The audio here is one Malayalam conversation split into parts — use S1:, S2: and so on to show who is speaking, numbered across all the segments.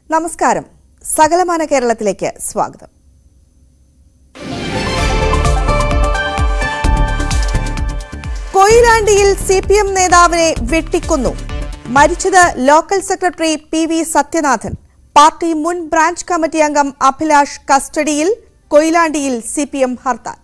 S1: നമസ്കാരം സകലമാന കേരളത്തിലേക്ക് സ്വാഗതം കൊയിലാണ്ടിയിൽ സി പി എം നേതാവിനെ വെട്ടിക്കൊന്നു മരിച്ചത് local secretary P V Sathyanathan party മുൻ ബ്രാഞ്ച് കമ്മിറ്റി അംഗം അഭിലാഷ് കസ്റ്റഡിയിൽ കൊയിലാണ്ടിയിൽ സി പി എം ഹർത്താൽ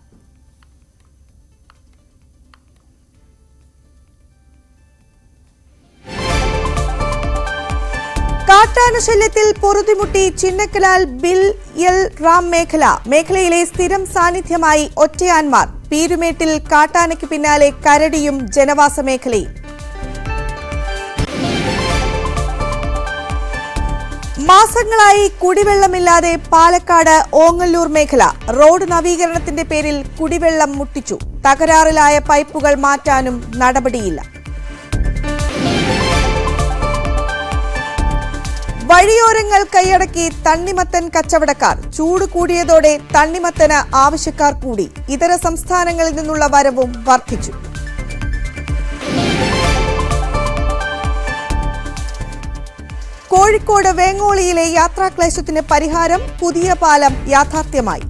S1: കാട്ടാനശല്യത്തിൽ പൊറുതിമുട്ടി ചിന്നക്കലാൽ ബിൽ എൽ റാം മേഖല മേഖലയിലെ സ്ഥിരം സാന്നിധ്യമായി ഒറ്റയാന്മാർ പീരുമേട്ടിൽ കാട്ടാനയ്ക്ക് പിന്നാലെ കരടിയും ജനവാസ മേഖലയും മാസങ്ങളായി കുടിവെള്ളമില്ലാതെ പാലക്കാട് ഓങ്ങല്ലൂർ മേഖല റോഡ് നവീകരണത്തിന്റെ പേരിൽ കുടിവെള്ളം മുട്ടിച്ചു തകരാറിലായ പൈപ്പുകൾ മാറ്റാനും നടപടിയില്ല വഴിയോരങ്ങൾ കൈയടക്കി തണ്ണിമത്തൻ കച്ചവടക്കാർ ചൂട് കൂടിയതോടെ തണ്ണിമത്തന് ആവശ്യക്കാർ കൂടി ഇതര സംസ്ഥാനങ്ങളിൽ നിന്നുള്ള വരവും വർദ്ധിച്ചു കോഴിക്കോട് വേങ്ങോളിയിലെ യാത്രാക്ലേശത്തിന് പരിഹാരം പുതിയ പാലം യാഥാർത്ഥ്യമായി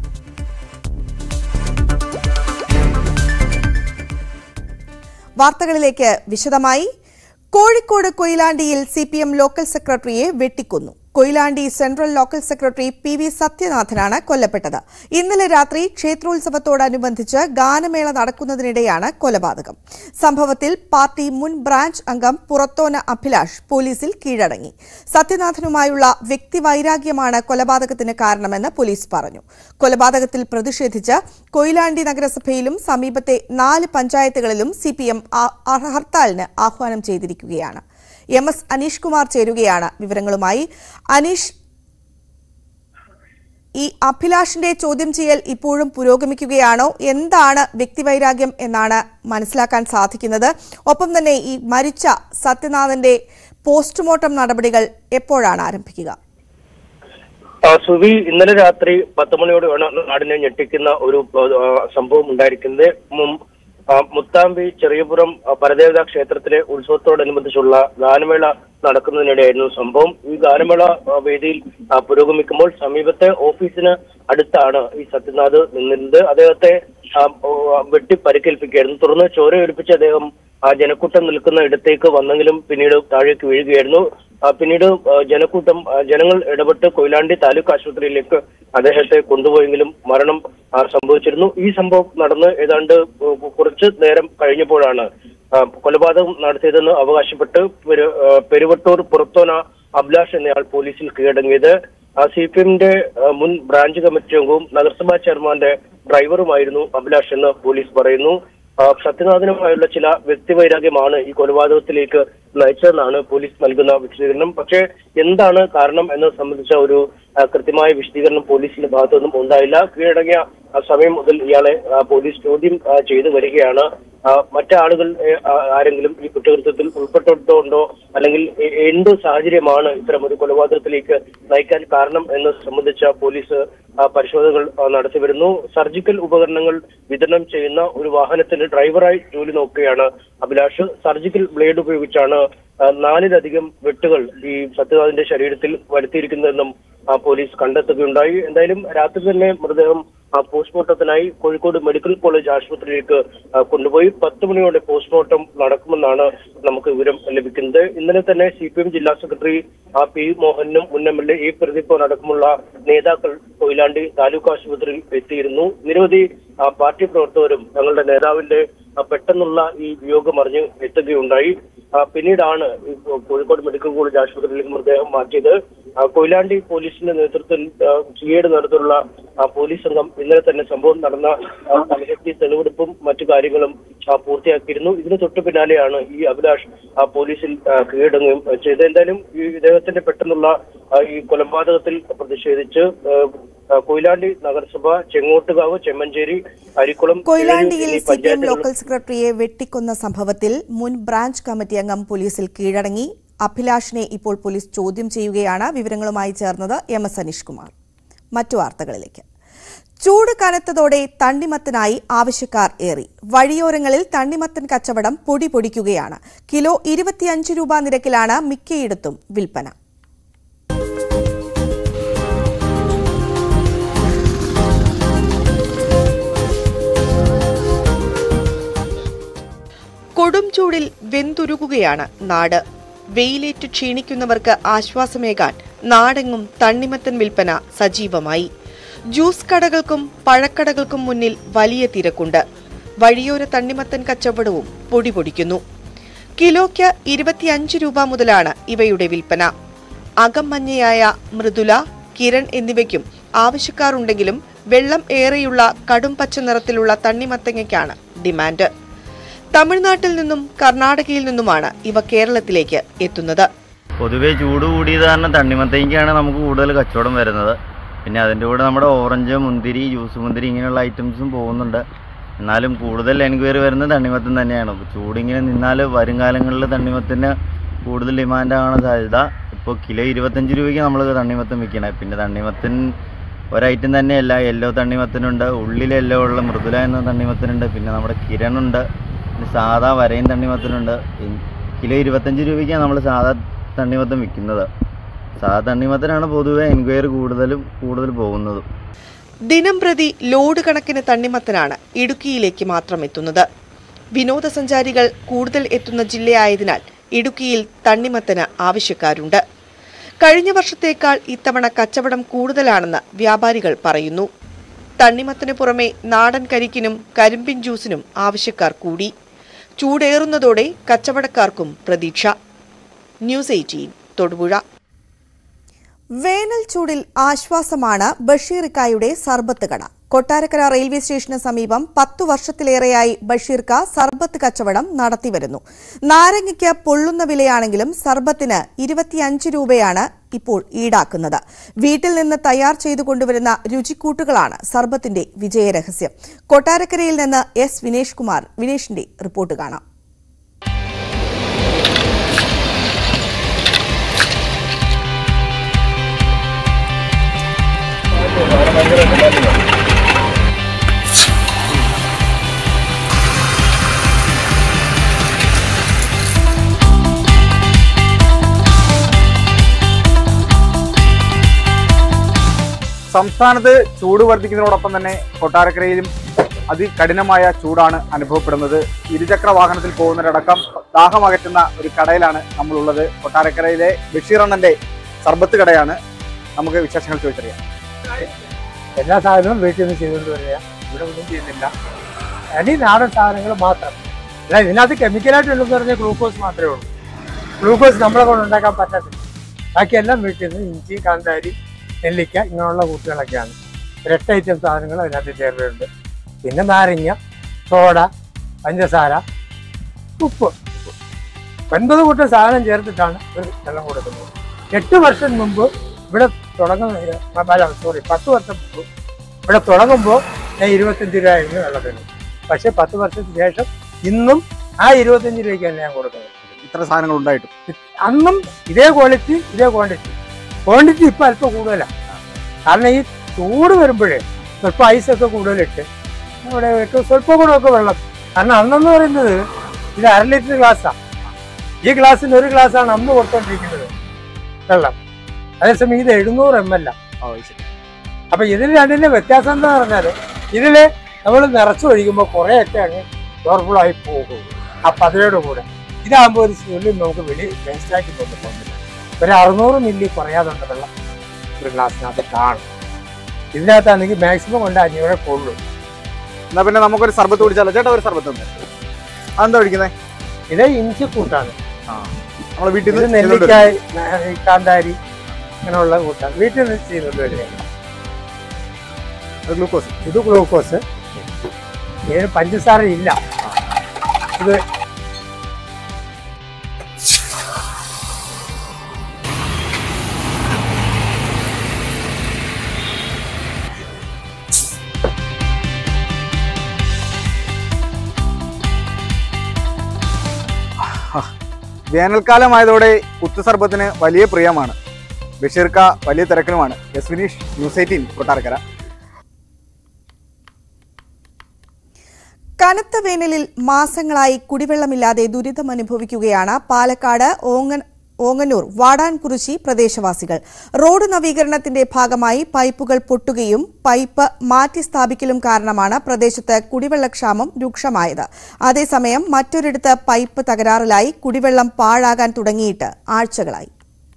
S1: വാർത്തകളിലേക്ക് വിശദമായി കോഴിക്കോട് കൊയിലാണ്ടിയിൽ സി പി എം ലോക്കൽ സെക്രട്ടറിയെ വെട്ടിക്കൊന്നു Koyilandy central local secretary P V സത്യനാഥനാണ് കൊല്ലപ്പെട്ടത് ഇന്നലെ രാത്രി ക്ഷേത്രോത്സവത്തോടനുബന്ധിച്ച് ഗാനമേള നടക്കുന്നതിനിടെയാണ് കൊലപാതകം സംഭവത്തിൽ പാർട്ടി മുൻ ബ്രാഞ്ച് അംഗം പുറത്തോന അഭിലാഷ് പോലീസിൽ കീഴടങ്ങി സത്യനാഥനുമായുള്ള വ്യക്തിവൈരാഗ്യമാണ് കൊലപാതകത്തിന് കാരണമെന്ന് പോലീസ് പറഞ്ഞു കൊലപാതകത്തിൽ പ്രതിഷേധിച്ച് കൊയിലാണ്ടി നഗരസഭയിലും സമീപത്തെ നാല് പഞ്ചായത്തുകളിലും സിപിഎം ഹർത്താലിന് ആഹ്വാനം ചെയ്തിരിക്കുകയാണ് എം എസ് അനീഷ് കുമാർ ചേരുകയാണ് വിവരങ്ങളുമായി അനീഷ് ഈ അഭിലാഷിന്റെ ചോദ്യം ചെയ്യൽ ഇപ്പോഴും പുരോഗമിക്കുകയാണോ എന്താണ് വ്യക്തിവൈരാഗ്യം എന്നാണ് മനസ്സിലാക്കാൻ സാധിക്കുന്നത് ഒപ്പം തന്നെ ഈ മരിച്ച സത്യനാഥന്റെ പോസ്റ്റ്മോർട്ടം നടപടികൾ എപ്പോഴാണ് ആരംഭിക്കുക
S2: ആ, സുവി ഇന്നലെ രാത്രി പത്ത് മണിയോടെയാണ് നാടിനെ ഞെട്ടിക്കുന്ന ഒരു ആ, സംഭവം ഉണ്ടായിരിക്കുന്നത് മും- ആ, മുത്താമ്പി ചെറിയപുരം ആ, പരദേവതാ ക്ഷേത്രത്തിലെ ഉത്സവത്തോടനുബന്ധിച്ചുള്ള ഗാനമേള നടക്കുന്നതിനിടെയായിരുന്നു സംഭവം ഈ ഗാനമേള ആ, വേദിയിൽ ആ, പുരോഗമിക്കുമ്പോൾ സമീപത്തെ ഓഫീസിന് അടുത്താണ് ഈ സത്യനാഥ് നിന്നിരുന്നത് അദ്ദേഹത്തെ ആ, ഓ, ആ, വെട്ടി പരിക്കേൽപ്പിക്കുകയായിരുന്നു തുടർന്ന് ചോരയൊലിപ്പിച്ച അദ്ദേഹം ആ ജനക്കൂട്ടം നിൽക്കുന്ന ഇടത്തേക്ക് വന്നെങ്കിലും പിന്നീട് താഴേക്ക് വീഴുകയായിരുന്നു ആ, പിന്നീട് ആ, ജനക്കൂട്ടം ആ, ജനങ്ങൾ ഇടപെട്ട് കൊയിലാണ്ടി താലൂക്ക് ആശുപത്രിയിലേക്ക് അദ്ദേഹത്തെ കൊണ്ടുപോയെങ്കിലും മരണം ആ, സംഭവിച്ചിരുന്നു ഈ സംഭവം നടന്ന് ഏതാണ്ട് കു- കുറച്ച് നേരം കഴിഞ്ഞപ്പോഴാണ് ആ, കൊലപാതകം നടത്തിയതെന്ന് അവകാശപ്പെട്ട് പെരു- ആ, പെരുവട്ടൂർ പുറത്തോന അഭിലാഷ് എന്നയാൾ പോലീസിൽ കീഴടങ്ങിയത് സി പി എമ്മിന്റെ മുൻ ബ്രാഞ്ച് കമ്മിറ്റി അംഗവും നഗരസഭാ ചെയർമാന്റെ ഡ്രൈവറുമായിരുന്നു അഭിലാഷ് എന്ന് പോലീസ് പറയുന്നു ആ, സത്യനാഥനുമായുള്ള ചില വ്യക്തിവൈരാഗ്യമാണ് ഈ കൊലപാതകത്തിലേക്ക് നയിച്ചതെന്നാണ് പോലീസ് നൽകുന്ന വിശദീകരണം പക്ഷേ എന്താണ് കാരണം എന്നത് സംബന്ധിച്ച ഒരു ആ, കൃത്യമായ വിശദീകരണം പോലീസിന്റെ ഭാഗത്തുനിന്നും ഉണ്ടായില്ല കീഴടങ്ങിയ ആ, സമയം മുതൽ ഇയാളെ ആ, പോലീസ് ചോദ്യം ആ, ചെയ്തു വരികയാണ് ആ, മറ്റാളുകൾ ഏ, ആ, ആരെങ്കിലും ഈ കുറ്റകൃത്യത്തിൽ ഉൾപ്പെട്ടിട്ടുണ്ടോ അല്ലെങ്കിൽ എ- എന്ത് സാഹചര്യമാണ് ഇത്തരം ഒരു കൊലപാതകത്തിലേക്ക് നയിക്കാൻ കാരണം എന്ന് സംബന്ധിച്ച പോലീസ് ആ, പരിശോധനകൾ ആ, നടത്തിവരുന്നു സർജിക്കൽ ഉപകരണങ്ങൾ വിതരണം ചെയ്യുന്ന ഒരു വാഹനത്തിന് ഡ്രൈവറായി ജോലി നോക്കുകയാണ് അഭിലാഷ് സർജിക്കൽ ബ്ലേഡ് ഉപയോഗിച്ചാണ് ആ, നാലിലധികം വെട്ടുകൾ ഈ സത്യനാഥിന്റെ ശരീരത്തിൽ വരുത്തിയിരിക്കുന്നതെന്നും ആ, പോലീസ് കണ്ടെത്തുകയുണ്ടായി എന്തായാലും രാത്രി തന്നെ മൃതദേഹം ആ, പോസ്റ്റ്മോർട്ടത്തിനായി കോഴിക്കോട് മെഡിക്കൽ കോളേജ് ആശുപത്രിയിലേക്ക് ആ, കൊണ്ടുപോയി പത്ത് മണിയോടെ പോസ്റ്റ്മോർട്ടം നടക്കുമെന്നാണ് നമുക്ക് വിവരം ലഭിക്കുന്നത് ഇന്നലെ തന്നെ സി പി എം ജില്ലാ സെക്രട്ടറി ആ, പി മോഹനും മുൻ M L A E Pradeep അടക്കമുള്ള നേതാക്കൾ കൊയിലാണ്ടി താലൂക്ക് ആശുപത്രിയിൽ എത്തിയിരുന്നു നിരവധി ആ, പാർട്ടി പ്രവർത്തകരും തങ്ങളുടെ നേതാവിന്റെ ആ, പെട്ടെന്നുള്ള ഈ വിയോഗം അറിഞ്ഞ് എത്തുകയുണ്ടായി ആ, പിന്നീടാണ് ഈ കോഴിക്കോട് മെഡിക്കൽ കോളേജ് ആശുപത്രിയിലേക്ക് മൃതദേഹം മാറ്റിയത് ആ, കൊയിലാണ്ടി പോലീസിന്റെ നേതൃത്വത്തിൽ സിഐയുടെ നേതൃത്വത്തിലുള്ള ആ, പോലീസ് സംഘം ഇന്നലെ തന്നെ സംഭവം നടന്ന ആ, സ്ഥലത്തെത്തി തെളിവെടുപ്പും മറ്റു കാര്യങ്ങളും ആ, പൂർത്തിയാക്കിയിരുന്നു ഇതിന് തൊട്ടു പിന്നാലെയാണ് ഈ അഭിലാഷ് ആ, പോലീസിൽ ആ, കീഴടങ്ങുകയും ചെയ്തത് എന്തായാലും ഈ ഇദ്ദേഹത്തിന്റെ പെട്ടെന്നുള്ള ആ, ഈ കൊലപാതകത്തിൽ പ്രതിഷേധിച്ച് ആ, ആ, കൊയിലാണ്ടി നഗരസഭ ചെങ്ങോട്ടുകാവ് ചെമ്മഞ്ചേരി അരിക്കുളം
S1: കൊയിലാണ്ടിയിൽ
S2: എന്നീ
S1: സി പി എം
S2: പഞ്ചായത്തുകൾ
S1: ലോക്കൽ സെക്രട്ടറിയെ വെട്ടിക്കൊന്ന സംഭവത്തിൽ മുൻ ബ്രാഞ്ച് കമ്മിറ്റി അംഗം പോലീസിൽ കീഴടങ്ങി അഭിലാഷിനെ ഇപ്പോൾ പോലീസ് ചോദ്യം ചെയ്യുകയാണ് വിവരങ്ങളുമായി ചേർന്നത് എം എസ് അനീഷ് കുമാർ മറ്റു വാർത്തകളിലേക്ക് ചൂട് കനത്തതോടെ തണ്ണിമത്തനായി ആവശ്യക്കാർ ഏറി വഴിയോരങ്ങളിൽ തണ്ണിമത്തൻ കച്ചവടം പൊടി പൊടിക്കുകയാണ് കിലോ ഇരുപത്തിയഞ്ച് രൂപ നിരക്കിലാണ് മിക്കയിടത്തും വിൽപ്പന കൊടും ചൂടിൽ വെന്തുരുകുകയാണ് നാട് വെയിലേറ്റ് ക്ഷീണിക്കുന്നവർക്ക് ആശ്വാസമേകാൻ നാടെങ്ങും തണ്ണിമത്തൻ വിൽപ്പന സജീവമായി ജ്യൂസ് കടകൾക്കും പഴക്കടകൾക്കും മുന്നിൽ വലിയ തിരക്കുണ്ട് വഴിയോര തണ്ണിമത്തൻ കച്ചവടവും പൊടിപൊടിക്കുന്നു കിലോയ്ക്ക് ഇരുപത്തിയഞ്ച് രൂപ മുതലാണ് ഇവയുടെ വിൽപ്പന അകമഞ്ഞയായ മൃദുല കിരൺ എന്നിവയ്ക്കും ആവശ്യക്കാരുണ്ടെങ്കിലും വെള്ളം ഏറെയുള്ള കടും പച്ച നിറത്തിലുള്ള തണ്ണിമത്തങ്ങയ്ക്കാണ് ഡിമാൻഡ് തമിഴ്നാട്ടിൽ നിന്നും കർണാടകയിൽ നിന്നുമാണ് ഇവ കേരളത്തിലേക്ക് എത്തുന്നത്
S3: പൊതുവേ ചൂട് കൂടിയത് കാരണം തണ്ണിമത്തയ്ക്കാണ് നമുക്ക് കൂടുതൽ കച്ചവടം വരുന്നത് പിന്നെ അതിൻ്റെ കൂടെ നമ്മുടെ ഓറഞ്ച് മുന്തിരി ജ്യൂസ് മുന്തിരി ഇങ്ങനെയുള്ള ഐറ്റംസും പോകുന്നുണ്ട് എന്നാലും കൂടുതൽ എൻക്വയറി വരുന്നത് തണ്ണിമത്തൻ തന്നെയാണ് ചൂടിങ്ങനെ നിന്നാൽ വരും കാലങ്ങളിൽ തണ്ണിമത്തിന് കൂടുതൽ ഡിമാൻഡാണ് സാധ്യത ഇപ്പോൾ കിലോ ഇരുപത്തഞ്ച് രൂപയ്ക്ക് നമ്മൾ തണ്ണിമത്തൻ വിൽക്കണേ പിന്നെ തണ്ണിമത്തൻ ഒരൈറ്റം തന്നെയല്ല യെല്ലോ തണ്ണിമത്തനുണ്ട് ഉള്ളിൽ യെല്ലോ ഉള്ള മൃദുല എന്ന തണ്ണിമത്തനുണ്ട് പിന്നെ നമ്മുടെ കിരണുണ്ട് പിന്നെ സാധാ വരയും തണ്ണിമത്തനുണ്ട് ഇ- കിലോ ഇരുപത്തഞ്ച് രൂപയ്ക്കാണ് നമ്മൾ സാധാ തണ്ണിമത്തൻ വിൽക്കുന്നത് സാധാ തണ്ണിമത്തനാണ് പൊതുവെ എൻക്വയറി കൂടുതലും കൂടുതൽ പോകുന്നതും
S1: ദിനം പ്രതി ലോഡ് കണക്കിന് തണ്ണിമത്തനാണ് ഇടുക്കിയിലേക്ക് മാത്രം എത്തുന്നത് വിനോദസഞ്ചാരികൾ കൂടുതൽ എത്തുന്ന ജില്ലയായതിനാൽ ഇടുക്കിയിൽ തണ്ണിമത്തന് ആവശ്യക്കാരുണ്ട് കഴിഞ്ഞ വർഷത്തേക്കാൾ ഇത്തവണ കച്ചവടം കൂടുതലാണെന്ന് വ്യാപാരികൾ പറയുന്നു തണ്ണിമത്തിന് പുറമെ നാടൻ കരിക്കിനും കരിമ്പിൻ ജ്യൂസിനും ആവശ്യക്കാർ കൂടി ചൂടേറുന്നതോടെ കച്ചവടക്കാർക്കും പ്രതീക്ഷ ന്യൂസ് എയ്റ്റീൻ തൊടുപുഴ വേനൽ ചൂടിൽ ആശ്വാസമാണ് ബഷീർക്കായുടെ സർബത്ത് കട കൊട്ടാരക്കര റെയിൽവേ സ്റ്റേഷന് സമീപം പത്തു വർഷത്തിലേറെയായി ബഷീർക്ക സർബത്ത് കച്ചവടം നടത്തിവരുന്നു നാരങ്ങയ്ക്ക് പൊള്ളുന്ന വിലയാണെങ്കിലും സർബത്തിന് ഇരുപത്തിയഞ്ച് രൂപയാണ് ഇപ്പോൾ ഈടാക്കുന്നത് വീട്ടിൽ നിന്ന് തയ്യാർ ചെയ്തു കൊണ്ടുവരുന്ന രുചിക്കൂട്ടുകളാണ് സർബത്തിന്റെ വിജയരഹസ്യം കൊട്ടാരക്കരയിൽ നിന്ന് എസ് വിനേഷ് കുമാർ വിനേഷിന്റെ റിപ്പോർട്ട് കാണാം
S4: സംസ്ഥാനത്ത് ചൂട് വർദ്ധിക്കുന്നതിനോടൊപ്പം തന്നെ കൊട്ടാരക്കരയിലും അതികഠിനമായ ചൂടാണ് അനുഭവപ്പെടുന്നത് ഇരുചക്ര വാഹനത്തിൽ പോകുന്നവരടക്കം ദാഹമകറ്റുന്ന ഒരു കടയിലാണ് നമ്മളുള്ളത് കൊട്ടാരക്കരയിലെ ബഷീറണ്ണന്റെ സർബത്ത് കടയാണ് നമുക്ക് വിശേഷങ്ങൾ ചോദിച്ചറിയാം
S5: എല്ലാ സാധനവും വീട്ടിൽ നിന്ന് ചെയ്തുകൊണ്ട് വരിക ഇവിടെ ഒന്നും ചെയ്യുന്നില്ല അനി നാടൻ സാധനങ്ങൾ മാത്രം അല്ല ഇതിനകത്ത് കെമിക്കലായിട്ട് ഉണ്ടെന്ന് പറഞ്ഞാൽ ഗ്ലൂക്കോസ് മാത്രമേ ഉള്ളൂ ഗ്ലൂക്കോസ് നമ്മളെ കൊണ്ട് ഉണ്ടാക്കാൻ പറ്റത്തില്ല ബാക്കിയെല്ലാം വീട്ടിൽ നിന്ന് ഇഞ്ചി കാന്താരി നെല്ലിക്ക ഇങ്ങനെയുള്ള കൂട്ടുകളൊക്കെയാണ് ഒരു എട്ട് ഐറ്റം സാധനങ്ങൾ അതിനകത്ത് ചേർത്തിട്ടുണ്ട് പിന്നെ നാരങ്ങ സോഡ പഞ്ചസാര ഉപ്പ് ഒൻപത് കൂട്ടം സാധനം ചേർത്തിട്ടാണ് ഒരു വെള്ളം കൊടുക്കുന്നത് എട്ട് വർഷം മുമ്പ് ഇവിടെ തുടങ്ങുന്ന സോറി പത്ത് വർഷം മുമ്പ് ഇവിടെ തുടങ്ങുമ്പോൾ ഞാൻ ഇരുപത്തഞ്ച് രൂപയായിരുന്നു വെള്ളത്തിന് പക്ഷെ പത്ത് വർഷത്തിന് ശേഷം ഇന്നും ആ ഇരുപത്തഞ്ച് രൂപയ്ക്ക് തന്നെ ഞാൻ കൊടുക്കുന്നത്
S4: ഇത്ര സാധനങ്ങൾ ഉണ്ടായിട്ടും
S5: അന്നും ഇതേ ക്വാളിറ്റി ഇതേ ക്വാണ്ടിറ്റി ക്വാണ്ടിറ്റി ഇപ്പം അല്പം കൂടുതലാണ് കാരണം ഈ ചൂട് വരുമ്പോഴേ സ്വല്പം ഐസൊക്കെ കൂടുതലിട്ട് ഇവിടെ ഇട്ട് സ്വല്പം കൂടെ ഒക്കെ വെള്ളം കാരണം അന്നെന്ന് പറയുന്നത് ഇത് അര ലിറ്റർ ഗ്ലാസ്സാണ് ഈ ഗ്ലാസ്സിന് ഒരു ഗ്ലാസ്സാണ് അന്ന് കൊടുത്തോണ്ടിരിക്കുന്നത് വെള്ളം അതേസമയം ഇത് എഴുന്നൂറ് എം എൽ അപ്പൊ ഇതിൽ രണ്ടിന്റെ വ്യത്യാസം എന്താ പറഞ്ഞാല് ഇതില് നമ്മൾ നിറച്ചു ഒഴിക്കുമ്പോൾ കുറേയൊക്കെ അങ്ങ് പവർഫുൾ ആയി പോകും ആ പതയോട് കൂടെ ഇതാകുമ്പോൾ ഒരു സ്മെല്ലും നമുക്ക് വെളി വേസ്റ്റാക്കി കൊണ്ട് പോകുന്നില്ല ഒരു അറുന്നൂറ് മില്ലി കുറയാതുണ്ട് വെള്ളം ഒരു ഗ്ലാസ്സിനകത്ത് കാണും ഇതിനകത്താണെങ്കിൽ മാക്സിമം കൊണ്ട് അഞ്ഞൂറെ കൊള്ളു
S4: എന്നാ പിന്നെ നമുക്കൊരു സർബത്ത് കുടിച്ചാലോ ചേട്ടാ ഒരു സർബത്ത് ഉണ്ട് അതെന്താ ഒഴിക്കുന്നത്
S5: ഇത് ഇഞ്ചി കൂട്ടാണ്
S4: നമ്മൾ വീട്ടിൽ
S5: ഇത്
S4: നിന്ന്
S5: നെല്ലിക്കായ് ഈ കാന്താരി അങ്ങനെയുള്ള കൂട്ടാണ് വീട്ടിൽ നിന്ന് ചെയ്യുന്നുണ്ട് വരിക
S4: ഗ്ലൂക്കോസ്
S5: ഇത് ഗ്ലൂക്കോസ് ഇതിന് പഞ്ചസാര ഇല്ല ഇത്
S4: വേനൽക്കാലമായതോടെ കുത്തു സർബത്തിന് വലിയ പ്രിയമാണ് ബഷീർക്ക വലിയ തിരക്കിലുമാണ് S Vineesh news eighteen Kottarakkara
S1: കനത്ത വേനലിൽ മാസങ്ങളായി കുടിവെള്ളമില്ലാതെ ദുരിതമനുഭവിക്കുകയാണ് പാലക്കാട് ഓങ്ങൻ ഓങ്ങന്നൂർ വാടാൻകുറിശി പ്രദേശവാസികൾ റോഡ് നവീകരണത്തിന്റെ ഭാഗമായി പൈപ്പുകൾ പൊട്ടുകയും പൈപ്പ് മാറ്റി സ്ഥാപിക്കലും കാരണമാണ് പ്രദേശത്ത് കുടിവെള്ളക്ഷാമം രൂക്ഷമായത് അതേസമയം മറ്റൊരിടത്ത് പൈപ്പ് തകരാറിലായി കുടിവെള്ളം പാഴാകാൻ തുടങ്ങിയിട്ട് ആഴ്ചകളായി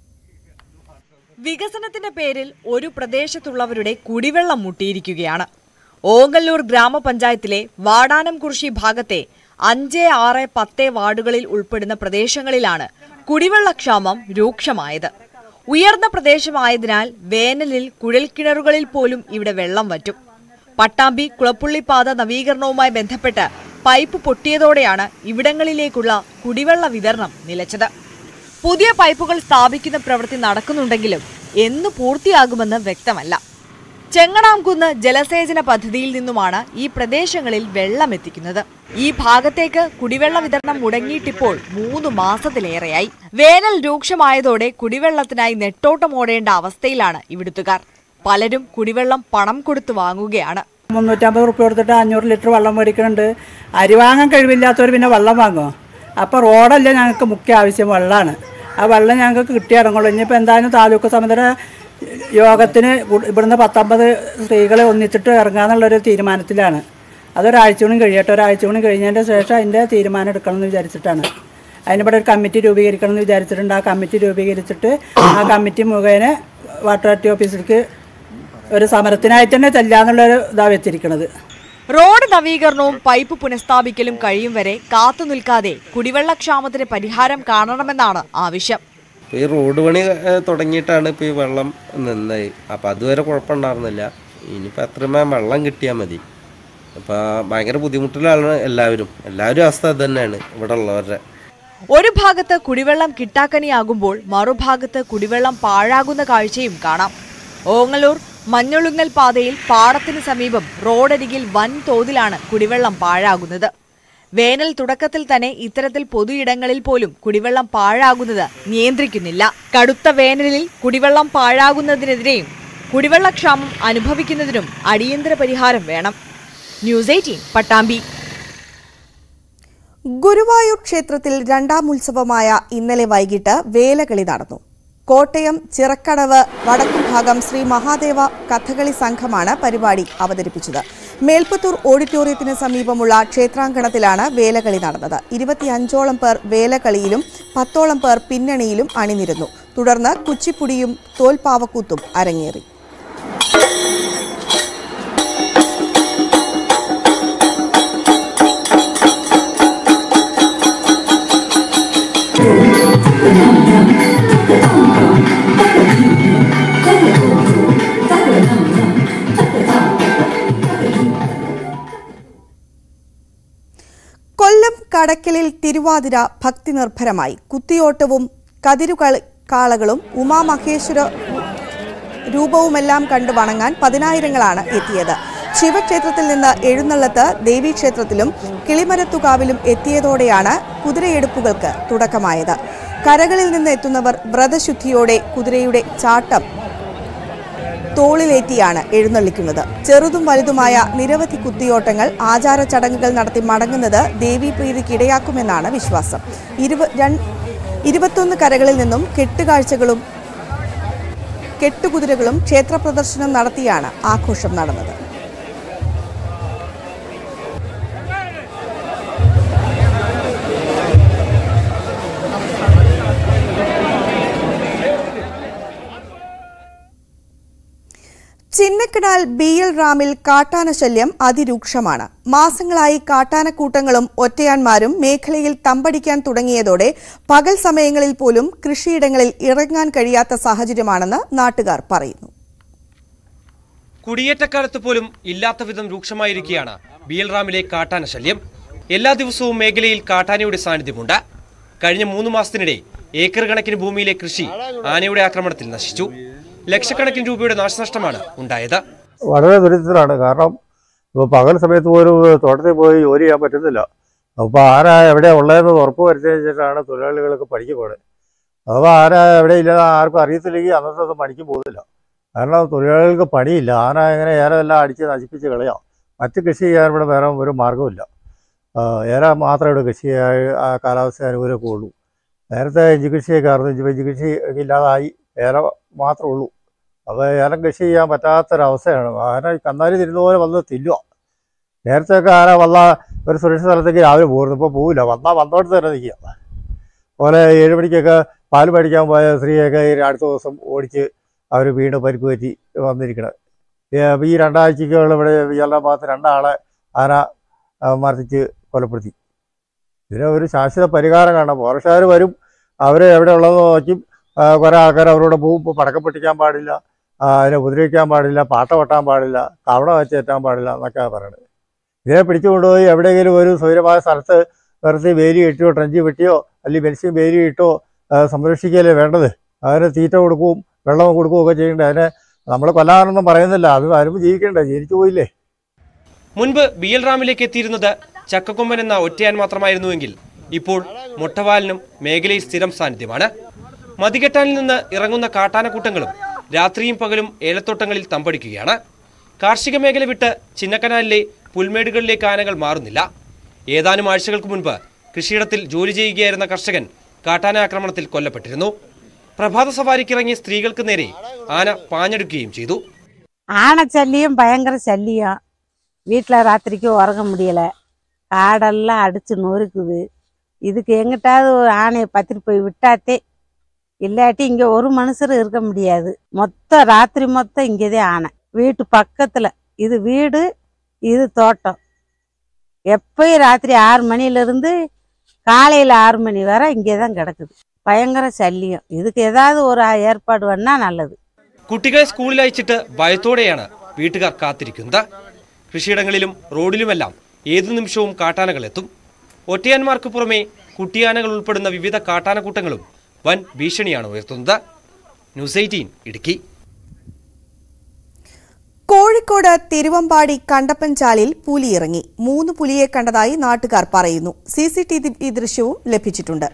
S6: വികസനത്തിന്റെ പേരിൽ ഒരു പ്രദേശത്തുള്ളവരുടെ കുടിവെള്ളം മുട്ടിയിരിക്കുകയാണ് ഓങ്ങല്ലൂർ ഗ്രാമപഞ്ചായത്തിലെ വാടാനംകുറിശി ഭാഗത്തെ അഞ്ച് ആറ് പത്ത് വാർഡുകളിൽ ഉൾപ്പെടുന്ന പ്രദേശങ്ങളിലാണ് കുടിവെള്ളക്ഷാമം രൂക്ഷമായത് ഉയർന്ന പ്രദേശമായതിനാൽ വേനലിൽ കുഴൽക്കിണറുകളിൽ പോലും ഇവിടെ വെള്ളം വറ്റും പട്ടാമ്പി കുളപ്പുള്ളി പാത നവീകരണവുമായി ബന്ധപ്പെട്ട് പൈപ്പ് പൊട്ടിയതോടെയാണ് ഇവിടങ്ങളിലേക്കുള്ള കുടിവെള്ള വിതരണം നിലച്ചത് പുതിയ പൈപ്പുകൾ സ്ഥാപിക്കുന്ന പ്രവൃത്തി നടക്കുന്നുണ്ടെങ്കിലും എന്ന് പൂർത്തിയാകുമെന്ന് വ്യക്തമല്ല ചെങ്ങണാംകുന്ന് ജലസേചന പദ്ധതിയിൽ നിന്നുമാണ് ഈ പ്രദേശങ്ങളിൽ വെള്ളം എത്തിക്കുന്നത് ഈ ഭാഗത്തേക്ക് കുടിവെള്ള വിതരണം മുടങ്ങിയിട്ടിപ്പോൾ മൂന്ന് മാസത്തിലേറെയായി വേനൽ രൂക്ഷമായതോടെ കുടിവെള്ളത്തിനായി നെട്ടോട്ടമോടേണ്ട അവസ്ഥയിലാണ് ഇവിടുത്തുകാർ പലരും കുടിവെള്ളം പണം കൊടുത്തു വാങ്ങുകയാണ്
S7: മുന്നൂറ്റമ്പത് റുപ്യ കൊടുത്തിട്ട് അഞ്ഞൂറ് ലിറ്റർ വെള്ളം മേടിക്കുന്നുണ്ട് അരി വാങ്ങാൻ കഴിവില്ലാത്തവർ പിന്നെ വെള്ളം വാങ്ങുമോ അപ്പോൾ റോഡല്ല ഞങ്ങൾക്ക് മുഖ്യ ആവശ്യം വെള്ളമാണ് ആ വെള്ളം ഞങ്ങൾക്ക് കിട്ടിയിറങ്ങുള്ളൂ ഇനിയിപ്പോൾ എന്തായാലും താലൂക്ക് സമിതിയുടെ യോഗത്തിന് കു- ഇവിടുന്ന് പത്തൊമ്പത് സ്ത്രീകളെ ഒന്നിച്ചിട്ട് ഇറങ്ങാന്നുള്ളൊരു തീരുമാനത്തിലാണ് അതൊരാഴ്ച കൂടി കഴിയട്ടെ ഒരാഴ്ച കൂടി കഴിഞ്ഞതിൻ്റെ ശേഷം അതിൻ്റെ തീരുമാനം എടുക്കണം എന്ന് വിചാരിച്ചിട്ടാണ് അതിനിവിടെ ഒരു കമ്മിറ്റി രൂപീകരിക്കണം എന്ന് വിചാരിച്ചിട്ടുണ്ട് ആ കമ്മിറ്റി രൂപീകരിച്ചിട്ട് ആ കമ്മിറ്റി മുഖേന വാട്ടർ അതോറിറ്റി ഓഫീസിലേക്ക് ഒരു സമരത്തിനായിട്ട് തന്നെ ചെല്ലാന്നുള്ളൊരു ഇതാ വെച്ചിരിക്കുന്നത്
S6: റോഡ് നവീകരണവും പൈപ്പ് പുനഃസ്ഥാപിക്കലും കഴിയും വരെ കാത്തു നിൽക്കാതെ കുടിവെള്ളക്ഷാമത്തിന് പരിഹാരം കാണണമെന്നാണ് ആവശ്യം
S8: ഇപ്പോൾ ഈ റോഡ് പണി ഏഹ്, തുടങ്ങിയിട്ടാണ് ഇപ്പോൾ ഈ വെള്ളം നിന്നത് അപ്പോൾ അതുവരെ കുഴപ്പമുണ്ടായിരുന്നില്ല ഇനിയിപ്പോൾ എത്രയും വെള്ളം കിട്ടിയാൽ മതി അപ്പോൾ ഭയങ്കര ബുദ്ധിമുട്ടിലാണ് എല്ലാവരും എല്ലാവരും അവസ്ഥ അത് തന്നെയാണ് ഇവിടെ ഉള്ളവരുടെ
S6: ഒരു ഭാഗത്ത് കുടിവെള്ളം കിട്ടാക്കനിയാകുമ്പോൾ മറുഭാഗത്ത് കുടിവെള്ളം പാഴാകുന്ന കാഴ്ചയും കാണാം ഓങ്ങല്ലൂർ മഞ്ഞളുങ്ങൽ പാതയിൽ പാടത്തിന് സമീപം റോഡരികിൽ വൻ തോതിലാണ് കുടിവെള്ളം പാഴാകുന്നത് വേനൽ തുടക്കത്തിൽ തന്നെ ഇത്തരത്തിൽ പൊതുയിടങ്ങളിൽ പോലും കുടിവെള്ളം പാഴാകുന്നത് നിയന്ത്രിക്കുന്നില്ല കടുത്ത വേനലിൽ കുടിവെള്ളം പാഴാകുന്നതിനെതിരെയും കുടിവെള്ളക്ഷാമം അനുഭവിക്കുന്നതിനും അടിയന്തര പരിഹാരം വേണം ന്യൂസ് എയ്റ്റീൻ പട്ടാമ്പി
S1: ഗുരുവായൂർ ക്ഷേത്രത്തിൽ രണ്ടാം ഉത്സവമായ ഇന്നലെ വൈകിട്ട് വേലകളി നടന്നു കോട്ടയം ചിറക്കടവ് വടക്കുംഭാഗം ശ്രീ മഹാദേവ കഥകളി സംഘമാണ് പരിപാടി അവതരിപ്പിച്ചത് മേൽപ്പത്തൂർ ഓഡിറ്റോറിയത്തിന് സമീപമുള്ള ക്ഷേത്രാങ്കണത്തിലാണ് വേലകളി നടന്നത് ഇരുപത്തിയഞ്ചോളം പേർ വേലകളിയിലും പത്തോളം പേർ പിന്നണിയിലും അണിനിരുന്നു തുടർന്ന് കുച്ചിപ്പുടിയും തോൽപ്പാവക്കൂത്തും അരങ്ങേറി കൊല്ലം കടക്കലിൽ തിരുവാതിര ഭക്തി നിർഭരമായി കുത്തിയോട്ടവും കതിരുകളി കാളകളും ഉമാമഹേശ്വര രൂപവുമെല്ലാം കണ്ടു വണങ്ങാൻ പതിനായിരങ്ങളാണ് എത്തിയത് ശിവക്ഷേത്രത്തിൽ നിന്ന് എഴുന്നള്ളത്ത് ദേവീക്ഷേത്രത്തിലും കിളിമരത്തുകാവിലും എത്തിയതോടെയാണ് കുതിരയെടുപ്പുകൾക്ക് തുടക്കമായത് കരകളിൽ നിന്ന് എത്തുന്നവർ വ്രതശുദ്ധിയോടെ കുതിരയുടെ ചാട്ടം തോളിലേറ്റിയാണ് എഴുന്നള്ളിക്കുന്നത് ചെറുതും വലുതുമായ നിരവധി കുത്തിയോട്ടങ്ങൾ ആചാര ചടങ്ങുകൾ നടത്തി മടങ്ങുന്നത് ദേവീപ്രീതിക്ക് ഇടയാക്കുമെന്നാണ് വിശ്വാസം ഇരുപ രൺ- ഇരുപത്തൊന്ന് കരകളിൽ നിന്നും കെട്ടുകാഴ്ചകളും കെട്ടുകുതിരകളും ക്ഷേത്ര പ്രദർശനം നടത്തിയാണ് ആഘോഷം നടന്നത് ചിന്നക്കനാൽ ബി എൽ റാമിൽ കാട്ടാന ശല്യം അതിരൂക്ഷമാണ് മാസങ്ങളായി കാട്ടാനക്കൂട്ടങ്ങളും ഒറ്റയാന്മാരും മേഖലയിൽ തമ്പടിക്കാൻ തുടങ്ങിയതോടെ പകൽ സമയങ്ങളിൽ പോലും കൃഷിയിടങ്ങളിൽ ഇറങ്ങാൻ കഴിയാത്ത സാഹചര്യമാണെന്ന് നാട്ടുകാർ പറയുന്നു
S9: കുടിയേറ്റക്കാലത്ത് പോലും ഇല്ലാത്ത വിധം രൂക്ഷമായിരിക്കുകയാണ് ബിയൽറാമിലെ കാട്ടാന ശല്യം എല്ലാ ദിവസവും മേഖലയിൽ കാട്ടാനയുടെ സാന്നിധ്യമുണ്ട് കഴിഞ്ഞ മൂന്ന് മാസത്തിനിടെ ഏക്കർ കണക്കിന് ഭൂമിയിലെ കൃഷി ആനയുടെ ആക്രമണത്തിൽ നശിച്ചു ലക്ഷക്കണക്കിന് രൂപയുടെ നാശനഷ്ടമാണ് ഉണ്ടായത്
S5: വളരെ ദുരിതത്തിലാണ് കാരണം ഇപ്പോൾ പകൽ സമയത്ത് പോലും തോട്ടത്തിൽ പോയി ജോലി ചെയ്യാൻ പറ്റുന്നില്ല അപ്പോൾ ആരാ എവിടെ ഉള്ളതെന്ന് ഉറപ്പ് വരുത്തിയതിനു ശേഷമാണ് തൊഴിലാളികളൊക്കെ പണിക്ക് പോകുന്നത് അഥവാ ആരാ എവിടെ ഇല്ലാതെ ആർക്കും അറിയത്തില്ലെങ്കിൽ അന്നത്തെ ദിവസം പണിക്ക് പോകുന്നില്ല കാരണം തൊഴിലാളികൾക്ക് പണിയില്ല ആന എങ്ങനെ ഏറെ എല്ലാം അടിച്ച് നശിപ്പിച്ച് കളയാം മറ്റ് കൃഷി ചെയ്യാൻ ഇവിടെ വേറെ ഒരു മാർഗ്ഗമില്ല ആ, ഏറെ മാത്രമേ ഇവിടെ കൃഷി ആ കാലാവസ്ഥ അനുകൂലമൊക്കെ ഉള്ളൂ നേരത്തെ ഇഞ്ചി കൃഷിയൊക്കെ ആയിരുന്നു ഇഞ്ചി ഇഞ്ചി കൃഷി ഒക്കെ ഇല്ലാതായി ഏല മാത്രമേ ഉള്ളൂ അപ്പോൾ ഏലം കൃഷി ചെയ്യാൻ പറ്റാത്തൊരവസ്ഥയാണ് ആന ഈ കന്നാലി തിരുന്ന പോലെ വന്ന് തില്ലുക നേരത്തെയൊക്കെ ആന വന്ന ഒരു സുരക്ഷിത സ്ഥലത്തേക്ക് രാവിലെ പോകുന്നു ഇപ്പോൾ പോവില്ല വന്നാൽ വന്നോട്ട് തന്നെ നിൽക്കുക അതുപോലെ ഏഴ് മണിക്കൊക്കെ പാല് മേടിക്കാൻ പോയ സ്ത്രീയൊക്കെ ഈ അടുത്ത ദിവസം ഓടിച്ച് അവർ വീണ്ടും പരിക്ക് പറ്റി വന്നിരിക്കണം ഈ രണ്ടാഴ്ചക്കുള്ള ഇവിടെ ഇയാളുടെ ഭാഗത്ത് രണ്ടാളെ ആന ആ, മർദ്ദിച്ച് കൊലപ്പെടുത്തി ഇതിന് ഒരു ശാശ്വത പരിഹാരം കാണണം ഫോറസ്റ്റുകാർ വരും അവർ എവിടെ ഉള്ളതെന്ന് നോക്കി ആ, കുറേ ആൾക്കാർ അവരോട് പോകും ഇപ്പോൾ പടക്കം പൊട്ടിക്കാൻ പാടില്ല ആ, അതിനെ ഉപദ്രവിക്കാൻ പാടില്ല പാട്ട വെട്ടാൻ പാടില്ല കവണ വെച്ചേറ്റാൻ പാടില്ല എന്നൊക്കെയാണ് പറയുന്നത് ഇതിനെ പിടിച്ചു കൊണ്ടുപോയി എവിടെയെങ്കിലും ഒരു സ്വൈരമായ സ്ഥലത്ത് നിർത്തി വേലി കെട്ടിയോ ട്രഞ്ചി വെട്ടിയോ അല്ലെങ്കിൽ മത്സ്യം വേലി ഇട്ടോ ആ, സംരക്ഷിക്കുകയല്ലേ വേണ്ടത് അതിന് തീറ്റ കൊടുക്കുകയും വെള്ളം കൊടുക്കുകയും ഒക്കെ ചെയ്യേണ്ടത് അതിനെ നമ്മൾ കൊല്ലാനൊന്നും പറയുന്നില്ല അത് അതിന് ജീവിക്കണ്ടേ ജീവിച്ചു പോയില്ലേ
S9: മുൻപ് ബി എൽ റാമിലേക്ക് എത്തിയിരുന്നത് ചക്കക്കൊമ്പൻ എന്ന ഒറ്റയാൻ മാത്രമായിരുന്നുവെങ്കിൽ ഇപ്പോൾ മുട്ടവാലിനും മേഖലയിൽ സ്ഥിരം സാന്നിധ്യമാണ് മതികെട്ടാനിൽ നിന്ന് ഇറങ്ങുന്ന കാട്ടാനക്കൂട്ടങ്ങളും രാത്രിയും പകലും ഏലത്തോട്ടങ്ങളിൽ തമ്പടിക്കുകയാണ് കാർഷിക മേഖല വിട്ട് ചിന്നക്കനാലിലെ പുൽമേടുകളിലേക്ക് ആനകൾ മാറുന്നില്ല ഏതാനും ആഴ്ചകൾക്ക് മുൻപ് കൃഷിയിടത്തിൽ ജോലി ചെയ്യുകയായിരുന്ന കർഷകൻ കാട്ടാന ആക്രമണത്തിൽ കൊല്ലപ്പെട്ടിരുന്നു പ്രഭാത സവാരിക്കിറങ്ങിയ സ്ത്രീകൾക്ക് നേരെ ആന പാഞ്ഞെടുക്കുകയും ചെയ്തു
S10: ஆனை சல்லியும் பயங்கர சல்லியம் வீட்டில் ராத்திரிக்கு உறங்க முடியல காடெல்லாம் அடிச்சு நொறுக்குது இதுக்கு எங்கிட்டாவது ஒரு ஆணையை பத்திட்டு போய் விட்டாத்தே இல்லாட்டி இங்கே ஒரு மனுஷரும் இருக்க முடியாது மொத்தம் ராத்திரி மொத்தம் இங்கேதே ஆனை வீட்டு பக்கத்தில் இது வீடு இது தோட்டம் எப்பயும் ராத்திரி ஆறு மணிலேருந்து காலையில் ஆறு மணி வரை இங்கே தான் கிடக்குது பயங்கர சல்லியம் இதுக்கு ஏதாவது ஒரு ஏற்பாடு பண்ணால் நல்லது
S9: കുട്ടികളെ സ്കൂളിൽ അയച്ചിട്ട് ഭയത്തോടെയാണ് വീട്ടുകാർ കാത്തിരിക്കുന്നത് കൃഷിയിടങ്ങളിലും റോഡിലുമെല്ലാം ഏതു നിമിഷവും കാട്ടാനകൾ എത്തും ഒറ്റയാന്മാർക്ക് പുറമെ കുട്ടിയാനകൾ ഉൾപ്പെടുന്ന വിവിധ കാട്ടാനക്കൂട്ടങ്ങളും വൻ ഭീഷണിയാണ് ഉയർത്തുന്നത് ന്യൂസ് എയ്റ്റീൻ ഇടുക്കി
S1: കോഴിക്കോട് തിരുവമ്പാടി കണ്ടപ്പൻചാലിൽ പുലിയിറങ്ങി മൂന്ന് പുലിയെ കണ്ടതായി നാട്ടുകാർ പറയുന്നു സി സി ടി വി ദൃശ്യവും ലഭിച്ചിട്ടുണ്ട്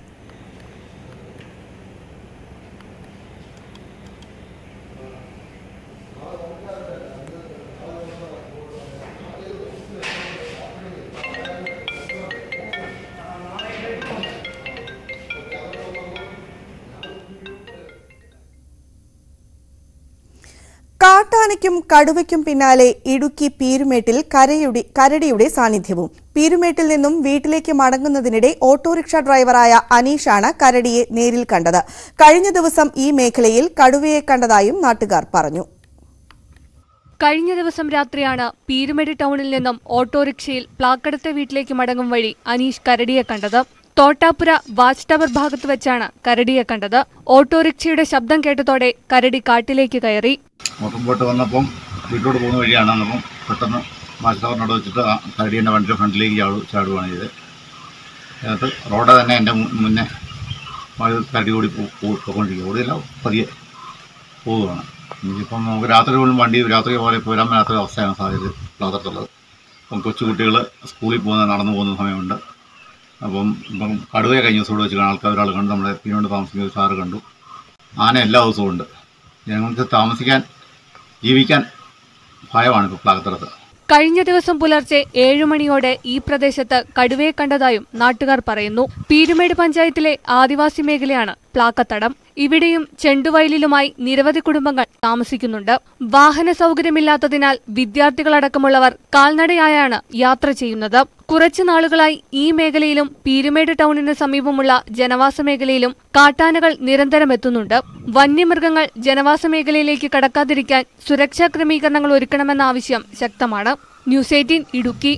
S1: കാട്ടാനയ്ക്കും കടുവയ്ക്കും പിന്നാലെ ഇടുക്കി പീരുമേട്ടിൽ കരയുടെ കരടിയുടെ സാന്നിധ്യവും പീരുമേട്ടിൽ നിന്നും വീട്ടിലേക്ക് മടങ്ങുന്നതിനിടെ ഓട്ടോറിക്ഷ ഡ്രൈവറായ അനീഷാണ് കരടിയെ നേരിൽ കണ്ടത് കഴിഞ്ഞ ദിവസം ഈ മേഖലയിൽ കടുവയെ കണ്ടതായും നാട്ടുകാർ പറഞ്ഞു
S11: കഴിഞ്ഞ ദിവസം രാത്രിയാണ് പീരുമേട് ടൗണിൽ നിന്നും ഓട്ടോറിക്ഷയിൽ പ്ലാക്കടത്തെ വീട്ടിലേക്ക് മടങ്ങും വഴി അനീഷ് കരടിയെ കണ്ടത് തോട്ടാപ്പുര വാച്ച് ടവർ ഭാഗത്ത് വെച്ചാണ് കരടിയെ കണ്ടത് ഓട്ടോറിക്ഷയുടെ ശബ്ദം കേട്ടതോടെ കരടി കാട്ടിലേക്ക് കയറി
S12: മുമ്പോട്ട് വന്നപ്പം വീട്ടിലോട്ട് പോകുന്ന വഴിയാണ് വന്നപ്പം പെട്ടെന്ന് മാസ്റ്ററിനോട് വെച്ചിട്ട് ആ കരടിയുടെ വണ്ടിയുടെ ഫ്രണ്ടിലേക്ക് ചാടു ചാടുകയാണ് ചെയ്തത് അതിനകത്ത് റോഡ് തന്നെ എൻ്റെ മു- മുന്നേ അത് കരടി കൂടി പോ- പോ- പോയിക്കൊണ്ടിരിക്കുക ഓടിയല്ല പതിയെ പോവുകയാണ് ഇനിയിപ്പം നമുക്ക് രാത്രി പോലും വണ്ടി രാത്രി പോലെ പോരാൻ മേലാത്ത അവസ്ഥയാണ് സാധ്യത ഭാഗത്തുള്ളത് അപ്പം കൊച്ചുകുട്ടികൾ സ്കൂളിൽ പോകുന്ന നടന്നു പോകുന്ന സമയമുണ്ട് അപ്പം ഇപ്പം കടുവയെ കഴിഞ്ഞ ദിവസം ഇവിടെ വെച്ച് ആൾക്കാർ ഒരാൾ കണ്ടു നമ്മുടെ പിന്നോട്ട് താമസിക്കുന്ന ഒരു സാറ് കണ്ടു ആന എല്ലാ ദിവസവും ഉണ്ട് ഞങ്ങൾക്ക് താമസിക്കാൻ ജീവിക്കാൻ ഭയമാണ് ഇപ്പോൾ പ്ലാകത്തടത്ത്
S11: കഴിഞ്ഞ ദിവസം പുലർച്ചെ ഏഴു മണിയോടെ ഈ പ്രദേശത്ത് കടുവയെ കണ്ടതായും നാട്ടുകാർ പറയുന്നു പീരുമേട് പഞ്ചായത്തിലെ ആദിവാസി മേഖലയാണ് പ്ലാക്കത്തടം ഇവിടെയും ചെണ്ടുവയലിലുമായി നിരവധി കുടുംബങ്ങൾ താമസിക്കുന്നുണ്ട് വാഹന സൗകര്യമില്ലാത്തതിനാൽ വിദ്യാർത്ഥികളടക്കമുള്ളവർ കാൽനടയായാണ് യാത്ര ചെയ്യുന്നത് കുറച്ചു നാളുകളായി ഈ മേഖലയിലും പീരുമേട് ടൗണിന് സമീപമുള്ള ജനവാസ മേഖലയിലും കാട്ടാനകൾ നിരന്തരം എത്തുന്നുണ്ട് വന്യമൃഗങ്ങൾ ജനവാസ മേഖലയിലേക്ക് കടക്കാതിരിക്കാൻ സുരക്ഷാ ക്രമീകരണങ്ങൾ ഒരുക്കണമെന്ന ആവശ്യം ശക്തമാണ് ന്യൂസ് എയ്റ്റീൻ ഇടുക്കി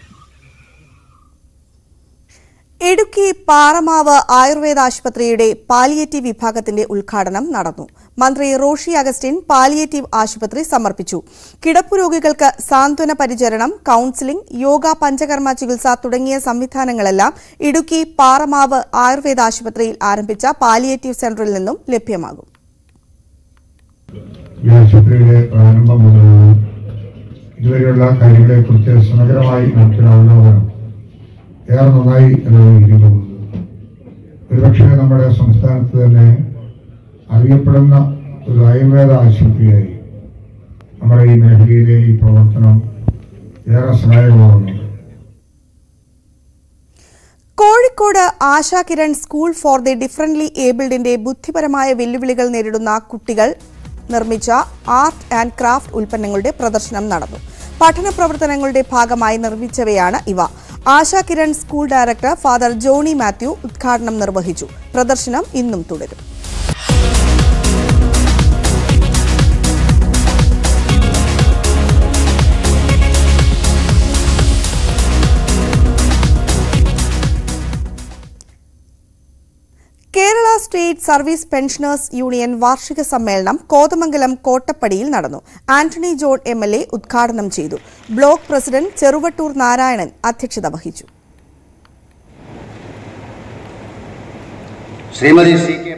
S1: ഇടുക്കി പാറമാവ് ആയുർവേദ ആശുപത്രിയുടെ പാലിയേറ്റീവ് വിഭാഗത്തിന്റെ ഉദ്ഘാടനം നടന്നു മന്ത്രി റോഷി അഗസ്റ്റിൻ പാലിയേറ്റീവ് ആശുപത്രി സമർപ്പിച്ചു കിടപ്പു രോഗികൾക്ക് സാന്ത്വന പരിചരണം കൌൺസിലിംഗ് യോഗ പഞ്ചകർമ്മ ചികിത്സ തുടങ്ങിയ സംവിധാനങ്ങളെല്ലാം ഇടുക്കി പാറമാവ് ആയുർവേദ ആശുപത്രിയിൽ ആരംഭിച്ച പാലിയേറ്റീവ് സെന്ററിൽ നിന്നും ലഭ്യമാകും
S13: ഈ ആശുപത്രിയുടെ പ്രാരംഭം മുതലുള്ള ഇതുവരെയുള്ള കാര്യങ്ങളെക്കുറിച്ച് സമഗ്രമായി നടത്തിയ ഏറെ നന്നായി എന്നാണ് എനിക്ക് തോന്നുന്നത് ഒരുപക്ഷെ നമ്മുടെ സംസ്ഥാനത്ത് തന്നെ അറിയപ്പെടുന്ന ഒരു ആയുർവേദ ആശുപത്രിയായി നമ്മുടെ ഈ മേഖലയിലെ ഈ പ്രവർത്തനം ഏറെ സഹായകമാകുന്നുണ്ട്
S1: Kozhikode Asha Kiran school for the differently ഏബിൾഡിന്റെ ബുദ്ധിപരമായ വെല്ലുവിളികൾ നേരിടുന്ന കുട്ടികൾ നിർമ്മിച്ച ആർട്ട് ആൻഡ് ക്രാഫ്റ്റ് ഉൽപ്പന്നങ്ങളുടെ പ്രദർശനം നടന്നു പഠന പ്രവർത്തനങ്ങളുടെ ഭാഗമായി നിർമ്മിച്ചവയാണ് ഇവ Asha Kiran school director father Johny Mathew ഉദ്ഘാടനം നിർവഹിച്ചു പ്രദർശനം ഇന്നും തുടരും Kerala state service pensioners union വാർഷിക സമ്മേളനം കോതമംഗലം കോട്ടപ്പടിയിൽ നടന്നു Antony John M L A ഉദ്ഘാടനം ചെയ്തു ബ്ലോക്ക് പ്രസിഡന്റ് ചെറുവട്ടൂർ നാരായണൻ അധ്യക്ഷത വഹിച്ചു
S14: ശ്രീമതി സി കെ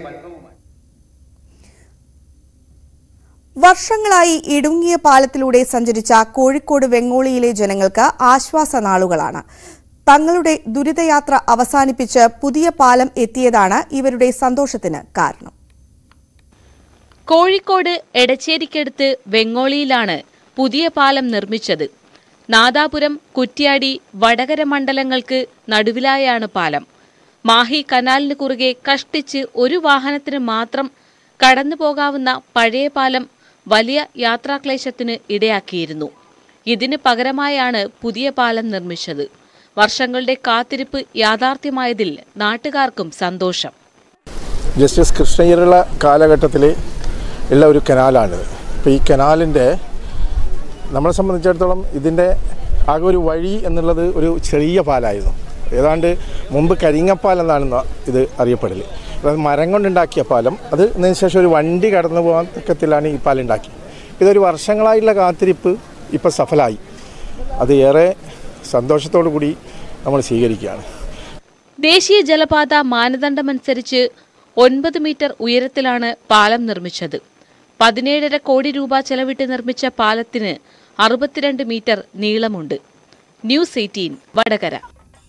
S1: വർഷങ്ങളായി ഇടുങ്ങിയ പാലത്തിലൂടെ സഞ്ചരിച്ച കോഴിക്കോട് വെങ്ങോളിയിലെ ജനങ്ങൾക്ക് ആശ്വാസ നാളുകളാണ് തങ്ങളുടെ ദുരിതയാത്ര അവസാനിപ്പിച്ച് പുതിയ പാലം എത്തിയതാണ് ഇവരുടെ സന്തോഷത്തിന് കാരണം
S15: കോഴിക്കോട് എടച്ചേരിക്കടുത്ത് വെങ്ങോളിയിലാണ് പുതിയ പാലം നിർമ്മിച്ചത് നാദാപുരം കുറ്റ്യാടി വടകര മണ്ഡലങ്ങൾക്ക് നടുവിലായാണ് പാലം മാഹി കനാലിന് കുറുകെ കഷ്ടിച്ച് ഒരു വാഹനത്തിന് മാത്രം കടന്നു പോകാവുന്ന പഴയ പാലം വലിയ യാത്രാക്ലേശത്തിന് ഇടയാക്കിയിരുന്നു ഇതിന് പകരമായാണ് പുതിയ പാലം നിർമ്മിച്ചത് വർഷങ്ങളുടെ കാത്തിരിപ്പ് യാഥാർത്ഥ്യമായതിൽ നാട്ടുകാർക്കും സന്തോഷം
S16: ജസ്റ്റിസ് കൃഷ്ണയ്യരുള്ള കാലഘട്ടത്തിൽ ഉള്ള ഒരു കനാലാണിത് അപ്പോൾ ഈ കനാലിൻ്റെ നമ്മളെ സംബന്ധിച്ചിടത്തോളം ഇതിൻ്റെ ആകെ ഒരു വഴി എന്നുള്ളത് ഒരു ചെറിയ പാലായിരുന്നു ഏതാണ്ട് മുമ്പ് കരിങ്ങപ്പാലം എന്നാണ് ഇത് അറിയപ്പെടൽ അതായത് മരം കൊണ്ടുണ്ടാക്കിയ പാലം അത് അതിന് ശേഷം ഒരു വണ്ടി കടന്നു പോകാൻ തക്കത്തിലാണ് ഈ പാലം ഉണ്ടാക്കി ഇതൊരു വർഷങ്ങളായിട്ടുള്ള കാത്തിരിപ്പ് ഇപ്പോൾ സഫലമായി അത് ഏറെ സന്തോഷത്തോടു കൂടി നമ്മൾ സ്വീകരിക്കുകയാണ്
S15: ദേശീയ ജലപാത മാനദണ്ഡമനുസരിച്ച് ഒൻപത് മീറ്റർ ഉയരത്തിലാണ് പാലം നിർമ്മിച്ചത് പതിനേഴര കോടി രൂപ ചെലവിട്ട് നിർമ്മിച്ച പാലത്തിന് അറുപത്തിരണ്ട് മീറ്റർ നീളമുണ്ട് ന്യൂസ് എയ്റ്റീൻ വടകര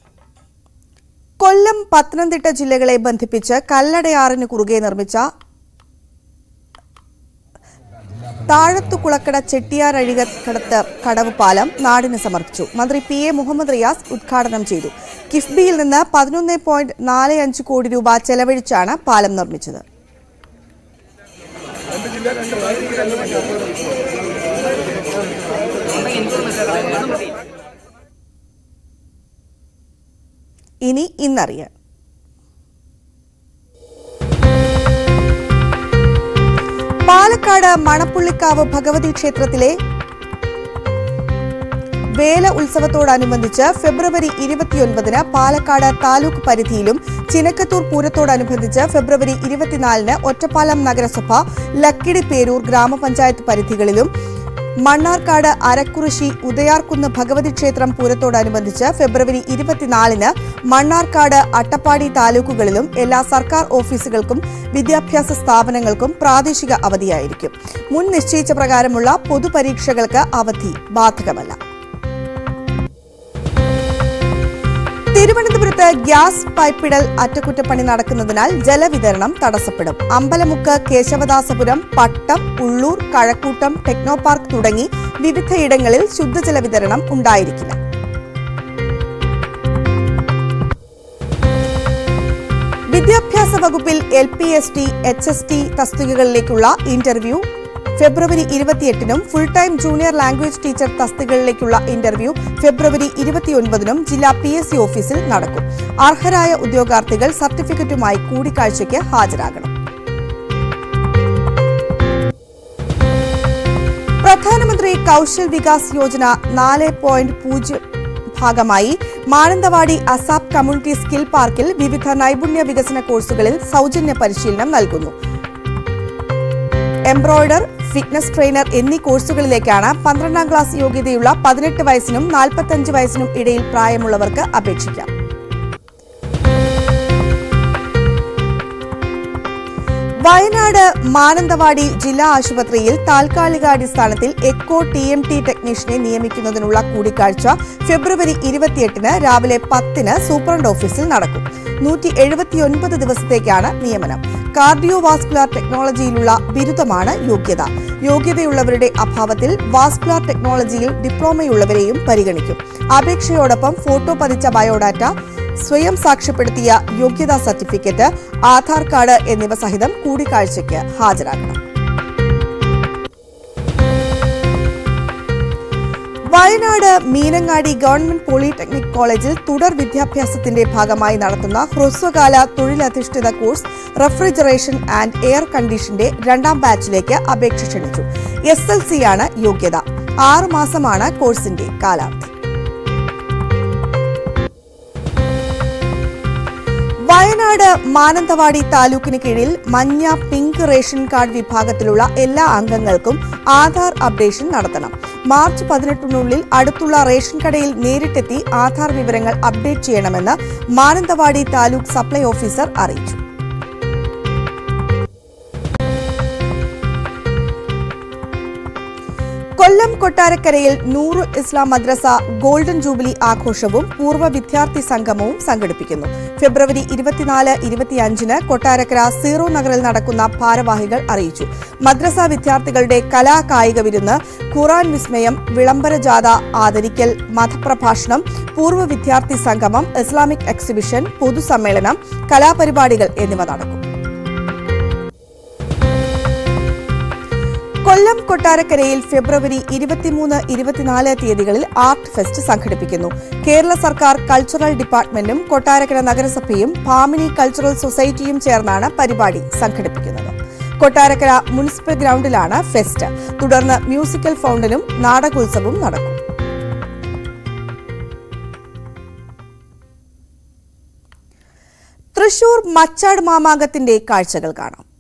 S1: കൊല്ലം പത്തനംതിട്ട ജില്ലകളെ ബന്ധിപ്പിച്ച് കല്ലടയാറിന് കുറുകെ നിർമ്മിച്ച താഴത്തുകുളക്കട ചെട്ടിയാർ അഴികക്കടത്ത് കടവ് പാലം നാടിന് സമർപ്പിച്ചു മന്ത്രി പി എ മുഹമ്മദ് റിയാസ് ഉദ്ഘാടനം ചെയ്തു കിഫ്ബിയിൽ നിന്ന് പതിനൊന്ന് പോയിന്റ് നാല് അഞ്ച് കോടി രൂപ ചെലവഴിച്ചാണ് പാലം നിർമ്മിച്ചത് ഇനി ഇന്നറിയാൻ പാലക്കാട് മണപ്പുള്ളിക്കാവ് ഭഗവതി ക്ഷേത്രത്തിലെ വേല ഉത്സവത്തോടനുബന്ധിച്ച് ഫെബ്രുവരി ഇരുപത്തിയൊൻപതിന് പാലക്കാട് താലൂക്ക് പരിധിയിലും ചിനക്കത്തൂർ പൂരത്തോടനുബന്ധിച്ച് ഫെബ്രുവരി ഇരുപത്തിനാലിന് ഒറ്റപ്പാലം നഗരസഭ ലക്കിടി പേരൂർ ഗ്രാമപഞ്ചായത്ത് പരിധികളിലും മണ്ണാർക്കാട് അരക്കുറിശി ഉദയാർകുന്ന് ഭഗവതി ക്ഷേത്രം പൂരത്തോടനുബന്ധിച്ച് ഫെബ്രുവരി ഇരുപത്തിനാലിന് മണ്ണാർക്കാട് അട്ടപ്പാടി താലൂക്കുകളിലും എല്ലാ സർക്കാർ ഓഫീസുകൾക്കും വിദ്യാഭ്യാസ സ്ഥാപനങ്ങൾക്കും പ്രാദേശിക അവധിയായിരിക്കും മുൻ നിശ്ചയിച്ച പ്രകാരമുള്ള പൊതുപരീക്ഷകൾക്ക് അവധി ബാധകമല്ല തിരുവനന്തപുരത്ത് ഗ്യാസ് പൈപ്പിടൽ അറ്റകുറ്റപ്പണി നടക്കുന്നതിനാൽ ജലവിതരണം തടസ്സപ്പെടും അമ്പലമുക്ക് കേശവദാസപുരം പട്ടം ഉള്ളൂർ കഴക്കൂട്ടം ടെക്നോ പാർക്ക് തുടങ്ങി വിവിധയിടങ്ങളിൽ ശുദ്ധജല വിതരണം ഉണ്ടായിരിക്കില്ല വിദ്യാഭ്യാസ വകുപ്പിൽ L P S T H S T തസ്തികകളിലേക്കുള്ള ഇന്റർവ്യൂ ഫെബ്രുവരി ഇരുപത്തിയെട്ടിനും full time junior language teacher തസ്തികകളിലേക്കുള്ള ഇന്റർവ്യൂ ഫെബ്രുവരി ഇരുപത്തിയൊൻപതിനും ജില്ലാ പി എസ് സി ഓഫീസിൽ നടക്കും അർഹരായ ഉദ്യോഗാർത്ഥികൾ സർട്ടിഫിക്കറ്റുമായി കൂടിക്കാഴ്ചയ്ക്ക് ഹാജരാകണം പ്രധാനമന്ത്രി കൌശൽ വികാസ് യോജന നാല് പോയിന്റ് പൂജ്യം ഭാഗമായി മാനന്തവാടി അസാപ് കമ്മ്യൂണിറ്റി സ്കിൽ പാർക്കിൽ വിവിധ നൈപുണ്യ വികസന കോഴ്സുകളിൽ സൗജന്യ പരിശീലനം നൽകുന്നു എംബ്രോയിഡർ ഫിറ്റ്നസ് ട്രെയിനർ എന്നീ കോഴ്സുകളിലേക്കാണ് പന്ത്രണ്ടാം ക്ലാസ് യോഗ്യതയുള്ള പതിനെട്ട് വയസ്സിനും നാൽപ്പത്തഞ്ച് വയസ്സിനും ഇടയിൽ പ്രായമുള്ളവർക്ക് അപേക്ഷിക്കാം വയനാട് മാനന്തവാടി ജില്ലാ ആശുപത്രിയിൽ താൽക്കാലികാടിസ്ഥാനത്തിൽ എക്കോ ടി എം ടി ടെക്നീഷ്യനെ നിയമിക്കുന്നതിനുള്ള കൂടിക്കാഴ്ച ഫെബ്രുവരി ഇരുപത്തിയെട്ടിന് രാവിലെ പത്തിന് സൂപ്രണ്ട് ഓഫീസിൽ നടക്കും നൂറ്റി എഴുപത്തിയൊൻപത് ദിവസത്തേക്കാണ് നിയമനം കാർഡിയോ വാസ്കുലാർ ടെക്നോളജിയിലുള്ള ബിരുദമാണ് യോഗ്യത യോഗ്യതയുള്ളവരുടെ അഭാവത്തിൽ വാസ്കുലാർ ടെക്നോളജിയിൽ ഡിപ്ലോമയുള്ളവരെയും പരിഗണിക്കും അപേക്ഷയോടൊപ്പം ഫോട്ടോ പതിച്ച ബയോഡാറ്റ സ്വയം സാക്ഷ്യപ്പെടുത്തിയ യോഗ്യതാ സർട്ടിഫിക്കറ്റ് ആധാർ കാർഡ് എന്നിവ സഹിതം കൂടിക്കാഴ്ചയ്ക്ക് ഹാജരാകണം വയനാട് മീനങ്ങാടി ഗവൺമെന്റ് പോളിടെക്നിക് കോളേജിൽ തുടർ വിദ്യാഭ്യാസത്തിന്റെ ഭാഗമായി നടത്തുന്ന ഹ്രസ്വകാല തൊഴിലധിഷ്ഠിത കോഴ്സ് റെഫ്രിജറേഷൻ ആൻഡ് എയർ കണ്ടീഷന്റെ രണ്ടാം ബാച്ചിലേക്ക് അപേക്ഷ ക്ഷണിച്ചു എസ് എൽ സിയാണ് യോഗ്യത ആറ് മാസമാണ് കോഴ്സിന്റെ കാലാവധി വയനാട് മാനന്തവാടി താലൂക്കിന് കീഴിൽ മഞ്ഞ പിങ്ക് റേഷൻ കാർഡ് വിഭാഗത്തിലുള്ള എല്ലാ അംഗങ്ങൾക്കും ആധാർ അപ്ഡേഷൻ നടത്തണം മാർച്ച് പതിനെട്ടിനുള്ളിൽ അടുത്തുള്ള റേഷൻ കടയിൽ നേരിട്ടെത്തി ആധാർ വിവരങ്ങൾ അപ്ഡേറ്റ് ചെയ്യണമെന്ന് മാനന്തവാടി താലൂക്ക് സപ്ലൈ ഓഫീസർ അറിയിച്ചു കൊല്ലം കൊട്ടാരക്കരയിൽ നൂറ് ഇസ്ലാം മദ്രസ ഗോൾഡൻ ജൂബിലി ആഘോഷവും പൂർവ്വ വിദ്യാർത്ഥി സംഗമവും സംഘടിപ്പിക്കുന്നു ഫെബ്രുവരി ഇരുപത്തിനാല് ഇരുപത്തിയഞ്ചിന് കൊട്ടാരക്കര സീറോ നഗറിൽ നടക്കുന്ന ഭാരവാഹികൾ അറിയിച്ചു മദ്രസ വിദ്യാർത്ഥികളുടെ കലാ കായിക വിരുന്ന് ഖുറാൻ വിസ്മയം വിളംബര ജാഥ ആദരിക്കൽ മതപ്രഭാഷണം പൂർവ്വ വിദ്യാർത്ഥി സംഗമം ഇസ്ലാമിക് എക്സിബിഷൻ പൊതുസമ്മേളനം കലാപരിപാടികൾ എന്നിവ നടക്കും കൊല്ലം കൊട്ടാരക്കരയിൽ ഫെബ്രുവരി ഇരുപത്തിമൂന്ന് ഇരുപത്തിനാല് തീയതികളിൽ ആർട്ട് ഫെസ്റ്റ് സംഘടിപ്പിക്കുന്നു കേരള സർക്കാർ കൾച്ചറൽ ഡിപ്പാർട്ട്മെന്റും കൊട്ടാരക്കര നഗരസഭയും ഭാമിനി കൾച്ചറൽ സൊസൈറ്റിയും ചേർന്നാണ് പരിപാടി സംഘടിപ്പിക്കുന്നത് കൊട്ടാരക്കര മുനിസിപ്പൽ ഗ്രൗണ്ടിലാണ് ഫെസ്റ്റ് തുടർന്ന് മ്യൂസിക്കൽ ഫൗണ്ടനും നാടകോത്സവവും നടക്കും തൃശൂർ മച്ചാട് മാമാങ്കത്തിന്റെ കാഴ്ചകൾ കാണാം